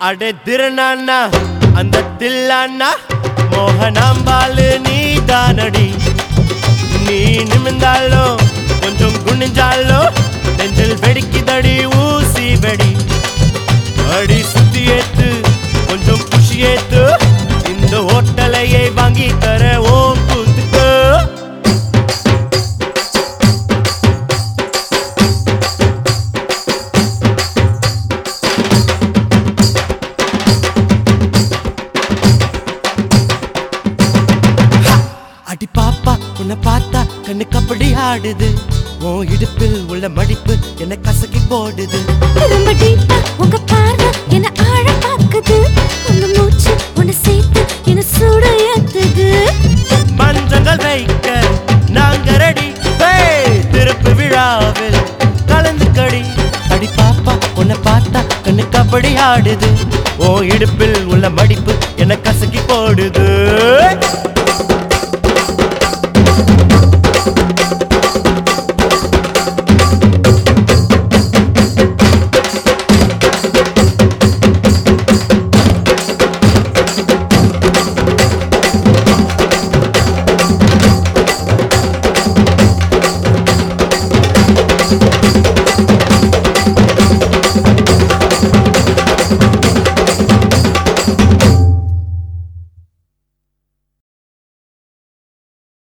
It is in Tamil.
அடே திருநாண்ணா அந்த தில்லாண்ணா மோகனாம்பாலு நீ தானடி நீ நிமிந்தாலும் கொஞ்சம் குனிஞ்சாலும் நெஞ்சில் வெடிக்குதடி ஊசி வெடி அடி சுத்தி ஏத்து கொஞ்சம் குஷி ஏத்து இந்த ஹோட்டலையை வாங்கி தர ஓம் கூத்துக்கு அடி பாப்பா உன்னை பார்த்தா கண்ணுக்கு அப்படி ஆடுது உன் இடுப்பில் உள்ள மடிப்பு என்ன கசக்கி போடுது ரொம்ப டீப்பா உங்க பார்வை என்ன ஆழ பாக்குது உங்க மூச்சு உன்னை சேர்த்து என்ன சூட ஏத்துது மஞ்சங்கள் வைக்க நாங்க ரெடி திருப்பு விழாவில் கலந்து கடி அடி பாப்பா உன்னை பார்த்தா கண்ணுக்கு அப்படி ஆடுது உன் இடுப்பில் உள்ள மடிப்பு என்ன கசக்கி போடுது